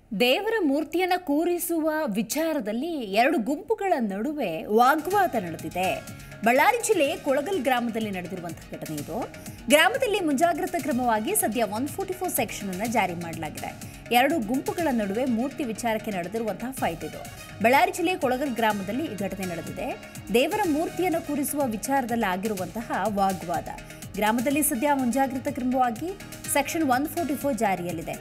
ದೇವರ ಮೂರ್ತಿಯನ್ನ ಕೂರಿಸುವ ವಿಚಾರದಲ್ಲಿ ಎರಡು ಗುಂಪುಗಳ ನಡುವೆ ವಾಗ್ವಾದ ನಡೆದಿದೆ ಬಳ್ಳಾರಿ ಜಿಲ್ಲೆ ಕೊಳಗಲ್ ಗ್ರಾಮದಲ್ಲಿ ನಡೆದಿರುವಂತಹ ಘಟನೆ ಇದು ಗ್ರಾಮದಲ್ಲಿ ಮುಂಜಾಗ್ರತಾ ಕ್ರಮವಾಗಿ ಸದ್ಯ ಒನ್ ಫೋರ್ಟಿ ಫೋರ್ ಸೆಕ್ಷನ್ ಅನ್ನು ಜಾರಿ ಮಾಡಲಾಗಿದೆ ಎರಡು ಗುಂಪುಗಳ ನಡುವೆ ಮೂರ್ತಿ ವಿಚಾರಕ್ಕೆ ನಡೆದಿರುವಂತಹ ಫೈಟ್ ಇದು ಬಳ್ಳಾರಿ ಜಿಲ್ಲೆ ಕೊಳಗಲ್ ಗ್ರಾಮದಲ್ಲಿ ಈ ಘಟನೆ ನಡೆದಿದೆ ದೇವರ ಮೂರ್ತಿಯನ್ನು ಕೂರಿಸುವ ವಿಚಾರದಲ್ಲಿ ಆಗಿರುವಂತಹ ವಾಗ್ವಾದ ಗ್ರಾಮದಲ್ಲಿ ಸದ್ಯ ಮುಂಜಾಗ್ರತಾ ಕ್ರಮವಾಗಿ ಸೆಕ್ಷನ್ ಒನ್ ಫೋರ್ಟಿ ಫೋರ್ ಜಾರಿಯಲ್ಲಿದೆ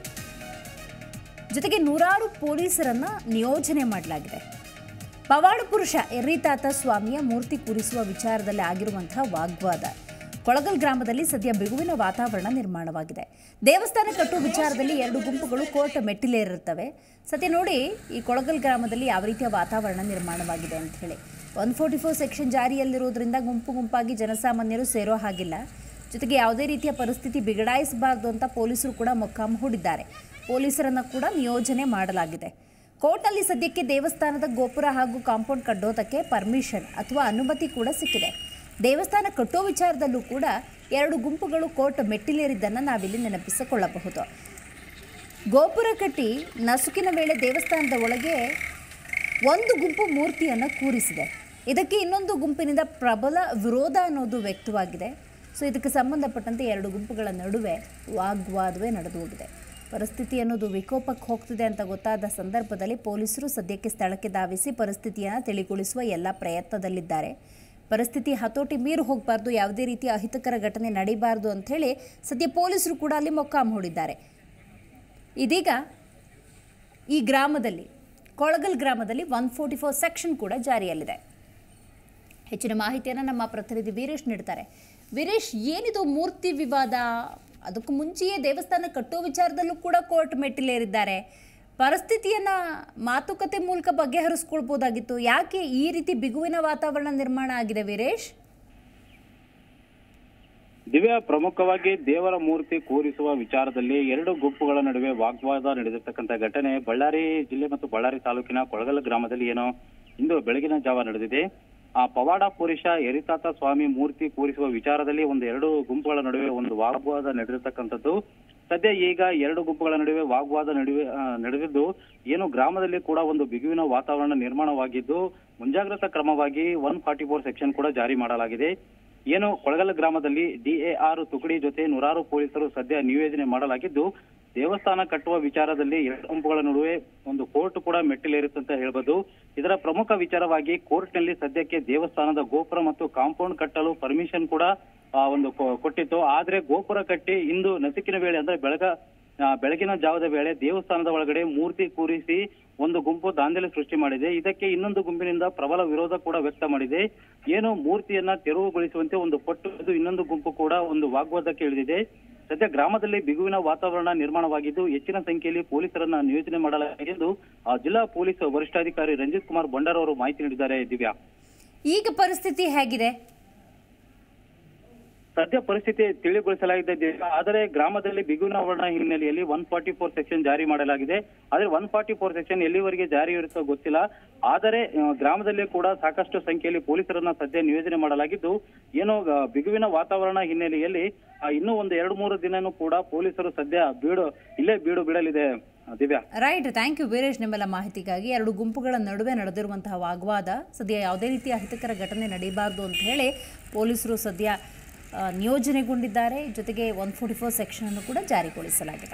ಜೊತೆಗೆ ನೂರಾರು ಪೊಲೀಸರನ್ನ ನಿಯೋಜನೆ ಮಾಡಲಾಗಿದೆ ಪವಾಡ ಪುರುಷ ಎರ್ರಿತಾತ ಸ್ವಾಮಿಯ ಮೂರ್ತಿ ಕೂರಿಸುವ ವಿಚಾರದಲ್ಲಿ ಆಗಿರುವಂತಹ ವಾಗ್ವಾದ ಕೊಳಗಲ್ ಗ್ರಾಮದಲ್ಲಿ ಸದ್ಯ ಬಿಗುವಿನ ವಾತಾವರಣ ನಿರ್ಮಾಣವಾಗಿದೆ ದೇವಸ್ಥಾನ ಕಟ್ಟುವ ವಿಚಾರದಲ್ಲಿ ಎರಡು ಗುಂಪುಗಳು ಕೋರ್ಟ್ ಮೆಟ್ಟಿಲೇರಿರ್ತವೆ ಸದ್ಯ ನೋಡಿ ಈ ಕೊಳಗಲ್ ಗ್ರಾಮದಲ್ಲಿ ಯಾವ ರೀತಿಯ ವಾತಾವರಣ ನಿರ್ಮಾಣವಾಗಿದೆ ಅಂತ ಹೇಳಿ ಒನ್ ಫೋರ್ಟಿ ಫೋರ್ ಸೆಕ್ಷನ್ ಜಾರಿಯಲ್ಲಿರೋದ್ರಿಂದ ಗುಂಪು ಗುಂಪಾಗಿ ಜನಸಾಮಾನ್ಯರು ಸೇರೋ ಹಾಗಿಲ್ಲ ಜೊತೆಗೆ ಯಾವುದೇ ರೀತಿಯ ಪರಿಸ್ಥಿತಿ ಬಿಗಡಾಯಿಸಬಾರದು ಅಂತ ಪೊಲೀಸರು ಕೂಡ ಮೊಕ್ಕಾಂ ಹೂಡಿದ್ದಾರೆ ಪೊಲೀಸರನ್ನ ಕೂಡ ನಿಯೋಜನೆ ಮಾಡಲಾಗಿದೆ ಕೋರ್ಟ್ನಲ್ಲಿ ಸದ್ಯಕ್ಕೆ ದೇವಸ್ಥಾನದ ಗೋಪುರ ಹಾಗೂ ಕಾಂಪೌಂಡ್ ಕಟ್ಟೋದಕ್ಕೆ ಪರ್ಮಿಷನ್ ಅಥವಾ ಅನುಮತಿ ಕೂಡ ಸಿಕ್ಕಿದೆ ದೇವಸ್ಥಾನ ಕಟ್ಟೋ ವಿಚಾರದಲ್ಲೂ ಕೂಡ ಎರಡು ಗುಂಪುಗಳು ಕೋರ್ಟ್ ಮೆಟ್ಟಿಲೇರಿದ್ದನ್ನು ನಾವಿಲ್ಲಿ ನೆನಪಿಸಿಕೊಳ್ಳಬಹುದು ಗೋಪುರ ಕಟ್ಟಿ ನಸುಕಿನ ವೇಳೆ ದೇವಸ್ಥಾನದ ಒಳಗೆ ಒಂದು ಗುಂಪು ಮೂರ್ತಿಯನ್ನು ಕೂರಿಸಿದೆ ಇದಕ್ಕೆ ಇನ್ನೊಂದು ಗುಂಪಿನಿಂದ ಪ್ರಬಲ ವಿರೋಧ ಅನ್ನೋದು ವ್ಯಕ್ತವಾಗಿದೆ ಸೊ ಇದಕ್ಕೆ ಸಂಬಂಧಪಟ್ಟಂತೆ ಎರಡು ಗುಂಪುಗಳ ನಡುವೆ ವಾಗ್ವಾದವೇ ನಡೆದು ಹೋಗಿದೆ ಪರಿಸ್ಥಿತಿ ಅನ್ನೋದು ವಿಕೋಪಕ್ಕೆ ಹೋಗ್ತಿದೆ ಅಂತ ಗೊತ್ತಾದ ಸಂದರ್ಭದಲ್ಲಿ ಪೊಲೀಸರು ಸದ್ಯಕ್ಕೆ ಸ್ಥಳಕ್ಕೆ ಧಾವಿಸಿ ಪರಿಸ್ಥಿತಿಯನ್ನು ತಿಳಿಗೊಳಿಸುವ ಎಲ್ಲ ಪ್ರಯತ್ನದಲ್ಲಿದ್ದಾರೆ ಪರಿಸ್ಥಿತಿ ಹತೋಟಿ ಮೀರು ಹೋಗಬಾರ್ದು ಯಾವುದೇ ರೀತಿಯ ಅಹಿತಕರ ಘಟನೆ ನಡೀಬಾರ್ದು ಅಂಥೇಳಿ ಸದ್ಯ ಪೊಲೀಸರು ಕೂಡ ಅಲ್ಲಿ ಮೊಕ್ಕಾಂ ಹೂಡಿದ್ದಾರೆ ಇದೀಗ ಈ ಗ್ರಾಮದಲ್ಲಿ ಕೊಳಗಲ್ ಗ್ರಾಮದಲ್ಲಿ ಒನ್ ಫೋರ್ಟಿ ಫೋರ್ ಸೆಕ್ಷನ್ ಕೂಡ ಜಾರಿಯಲ್ಲಿದೆ ಹೆಚ್ಚಿನ ಮಾಹಿತಿಯನ್ನು ನಮ್ಮ ಪ್ರತಿನಿಧಿ ವೀರೇಶ್ ನೀಡ್ತಾರೆ ವೀರೇಶ್ ಏನಿದು ಮೂರ್ತಿ ವಿವಾದ ಅದಕ್ಕೂ ಮುಂಚೆಯೇ ದೇವಸ್ಥಾನ ಕಟ್ಟೋ ವಿಚಾರದಲ್ಲೂ ಕೂಡ ಕೋರ್ಟ್ ಮೆಟ್ಟಿಲೇರಿದ್ದಾರೆ ಪರಿಸ್ಥಿತಿಯನ್ನ ಮಾತುಕತೆ ಮೂಲಕ ಬಗೆಹರಿಸ್ಕೊಳ್ಬೋದಾಗಿತ್ತು ಯಾಕೆ ಈ ರೀತಿ ಬಿಗುವಿನ ವಾತಾವರಣ ನಿರ್ಮಾಣ ಆಗಿದೆ ವೀರೇಶ್ ದಿವ್ಯ ಪ್ರಮುಖವಾಗಿ ದೇವರ ಮೂರ್ತಿ ಕೂರಿಸುವ ವಿಚಾರದಲ್ಲಿ ಎರಡು ಗುಂಪುಗಳ ನಡುವೆ ವಾಗ್ವಾದ ನಡೆದಿರ್ತಕ್ಕಂಥ ಘಟನೆ ಬಳ್ಳಾರಿ ಜಿಲ್ಲೆ ಮತ್ತು ಬಳ್ಳಾರಿ ತಾಲೂಕಿನ ಕೊಳಗಲ್ ಗ್ರಾಮದಲ್ಲಿ ಏನೋ ಇಂದು ಬೆಳಗಿನ ಜಾವ ನಡೆದಿದೆ ಆ ಪವಾಡ ಪುರುಷ ಎರಿತಾತ ಸ್ವಾಮಿ ಮೂರ್ತಿ ಕೂರಿಸುವ ವಿಚಾರದಲ್ಲಿ ಒಂದು ಎರಡು ಗುಂಪುಗಳ ನಡುವೆ ಒಂದು ವಾಗ್ವಾದ ನಡೆದಿರ್ತಕ್ಕಂಥದ್ದು ಸದ್ಯ ಈಗ ಎರಡು ಗುಂಪುಗಳ ನಡುವೆ ವಾಗ್ವಾದ ನಡುವೆ ಆ, ನಡೆದಿದ್ದು ಏನು ಗ್ರಾಮದಲ್ಲಿ ಕೂಡ ಒಂದು ಬಿಗುವಿನ ವಾತಾವರಣ ನಿರ್ಮಾಣವಾಗಿದ್ದು ಮುಂಜಾಗ್ರತಾ ಕ್ರಮವಾಗಿ ಒನ್ ಫಾರ್ಟಿ ಫೋರ್ ಸೆಕ್ಷನ್ ಕೂಡ ಜಾರಿ ಮಾಡಲಾಗಿದೆ ಏನು ಕೊಳಗಲ್ ಗ್ರಾಮದಲ್ಲಿ ಡಿಎಆರ್ ತುಕಡಿ ಜೊತೆ ನೂರಾರು ಪೊಲೀಸರು ಸದ್ಯ ನಿಯೋಜನೆ ಮಾಡಲಾಗಿದ್ದು ದೇವಸ್ಥಾನ ಕಟ್ಟುವ ವಿಚಾರದಲ್ಲಿ ಎರಡು ಗುಂಪುಗಳ ನಡುವೆ ಒಂದು ಕೋರ್ಟ್ ಕೂಡ ಮೆಟ್ಟಿಲೇರುತ್ತೆ ಅಂತ ಹೇಳ್ಬೋದು ಇದರ ಪ್ರಮುಖ ವಿಚಾರವಾಗಿ ಕೋರ್ಟ್ ನಲ್ಲಿ ಸದ್ಯಕ್ಕೆ ದೇವಸ್ಥಾನದ ಗೋಪುರ ಮತ್ತು ಕಾಂಪೌಂಡ್ ಕಟ್ಟಲು ಪರ್ಮಿಷನ್ ಕೂಡ ಆ, ಒಂದು ಕೊ- ಕೊಟ್ಟಿತ್ತು ಆದ್ರೆ ಗೋಪುರ ಕಟ್ಟಿ ಇಂದು ನಸುಕಿನ ವೇಳೆ ಅಂದ್ರೆ ಬೆಳಗ ಆ, ಬೆಳಗಿನ ಜಾವದ ವೇಳೆ ದೇವಸ್ಥಾನದ ಒಳಗಡೆ ಮೂರ್ತಿ ಕೂರಿಸಿ ಒಂದು ಗುಂಪು ದಾಂಧಲೆ ಸೃಷ್ಟಿ ಮಾಡಿದೆ ಇದಕ್ಕೆ ಇನ್ನೊಂದು ಗುಂಪಿನಿಂದ ಪ್ರಬಲ ವಿರೋಧ ಕೂಡ ವ್ಯಕ್ತ ಮಾಡಿದೆ ಏನು ಮೂರ್ತಿಯನ್ನ ತೆರವುಗೊಳಿಸುವಂತೆ ಒಂದು ಪಟ್ಟು ಇದು ಇನ್ನೊಂದು ಗುಂಪು ಕೂಡ ಒಂದು ವಾಗ್ವಾದಕ್ಕೆ ಇಳಿದಿದೆ ಸದ್ಯ ಗ್ರಾಮದಲ್ಲಿ ಬಿಗುವಿನ ವಾತಾವರಣ ನಿರ್ಮಾಣವಾಗಿದ್ದು ಹೆಚ್ಚಿನ ಸಂಖ್ಯೆಯಲ್ಲಿ ಪೊಲೀಸರನ್ನ ನಿಯೋಜನೆ ಮಾಡಲಾಗಿದೆ ಎಂದು ಆ, ಜಿಲ್ಲಾ ಪೊಲೀಸ್ ವರಿಷ್ಠಾಧಿಕಾರಿ ರಂಜಿತ್ ಕುಮಾರ್ ಭಂಡಾರ್ ಅವರು ಮಾಹಿತಿ ನೀಡಿದ್ದಾರೆ ದಿವ್ಯಾ ಈಗ ಪರಿಸ್ಥಿತಿ ಹೇಗಿದೆ ಸದ್ಯ ಪರಿಸ್ಥಿತಿ ತಿಳಿಗೊಳಿಸಲಾಗಿದೆ ದಿವ್ಯಾ. ಆದರೆ ಗ್ರಾಮದಲ್ಲಿ ಬಿಗುವಿನ ವಾತಾವರಣ ಹಿನ್ನೆಲೆಯಲ್ಲಿ ಒನ್ ಫಾರ್ಟಿ ಫೋರ್ ಸೆಕ್ಷನ್ ಜಾರಿ ಮಾಡಲಾಗಿದೆ ಆದರೆ ಒನ್ ಫಾರ್ಟಿ ಫೋರ್ ಸೆಕ್ಷನ್ ಎಲ್ಲಿವರೆಗೆ ಜಾರಿ ಇರುತ್ತೋ ಗೊತ್ತಿಲ್ಲ ಆದರೆ ಆ, ಗ್ರಾಮದಲ್ಲಿ ಕೂಡ ಸಾಕಷ್ಟು ಸಂಖ್ಯೆಯಲ್ಲಿ ಪೊಲೀಸರನ್ನ ಸದ್ಯ ನಿಯೋಜನೆ ಮಾಡಲಾಗಿದ್ದು ಏನು ಆ, ಬಿಗುವಿನ ವಾತಾವರಣ ಹಿನ್ನೆಲೆಯಲ್ಲಿ ಆ, ಇನ್ನೂ ಒಂದು ಎರಡು ಮೂರು ದಿನನೂ ಕೂಡ ಪೊಲೀಸರು ಸದ್ಯ ಬೀಡು ಇಲ್ಲೇ ಬೀಡು ಬಿಡಲಿದೆ ಆ, Divya right thank you Veeresh ನಿಮ್ಮೆಲ್ಲ ಮಾಹಿತಿಗಾಗಿ ಎರಡು ಗುಂಪುಗಳ ನಡುವೆ ನಡೆದಿರುವಂತಹ ವಾಗ್ವಾದ ಸದ್ಯ ಯಾವುದೇ ರೀತಿಯ ಅಹಿತಕರ ಘಟನೆ ನಡೀಬಾರ್ದು ಅಂತ ಹೇಳಿ ಪೊಲೀಸರು ಸದ್ಯ ಆ, ನಿಯೋಜನೆಗೊಂಡಿದ್ದಾರೆ ಜೊತೆಗೆ ಒನ್ ಫೋರ್ಟಿ ಫೋರ್ ಸೆಕ್ಷನ್ ಅನ್ನು ಕೂಡ ಜಾರಿಗೊಳಿಸಲಾಗಿದೆ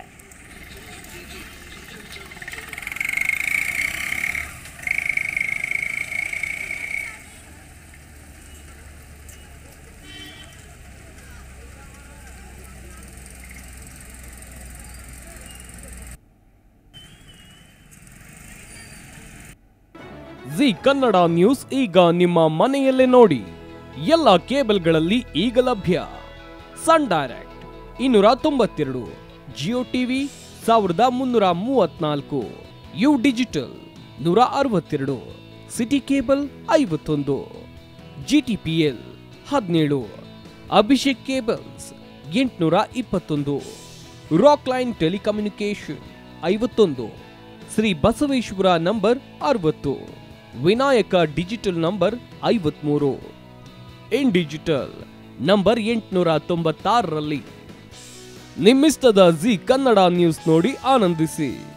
ಜಿ ಕನ್ನಡ ನ್ಯೂಸ್ ಈಗ ನಿಮ್ಮ ಮನೆಯಲ್ಲೇ ನೋಡಿ ಎಲ್ಲ ಕೇಬಲ್ಗಳಲ್ಲಿ ಈಗ ಲಭ್ಯ ಸನ್ ಡೈರೆಕ್ಟ್ ಇನ್ನೂರ ತೊಂಬತ್ತೆರಡು ಜಿಯೋ ಟಿವಿ ಸಾವಿರದ ಮುನ್ನೂರ ಮೂವತ್ನಾಲ್ಕು ಯು ಡಿಜಿಟಲ್ ನೂರ ಅರವತ್ತೆರಡು ಸಿಟಿ ಕೇಬಲ್ ಐವತ್ತೊಂದು ಜಿ ಟಿ ಪಿ ಎಲ್ ಹದಿನೇಳು ಅಭಿಷೇಕ್ ಕೇಬಲ್ಸ್ ಎಂಟುನೂರ ಇಪ್ಪತ್ತೊಂದು ರಾಕ್ ಲೈನ್ ಟೆಲಿಕಮ್ಯುನಿಕೇಶನ್ ಐವತ್ತೊಂದು ಶ್ರೀ ಬಸವೇಶ್ವರ ನಂಬರ್ ಅರವತ್ತು ವಿನಾಯಕ ಡಿಜಿಟಲ್ ನಂಬರ್ ಐವತ್ಮೂರು ಇನ್ ಡಿಜಿಟಲ್ ನಂಬರ್ ಎಂಟುನೂರ ತೊಂಬತ್ತಾರರಲ್ಲಿ ನಿಮ್ಮಿಸ್ತದ ಜಿ ಕನ್ನಡ ನ್ಯೂಸ್ ನೋಡಿ ಆನಂದಿಸಿ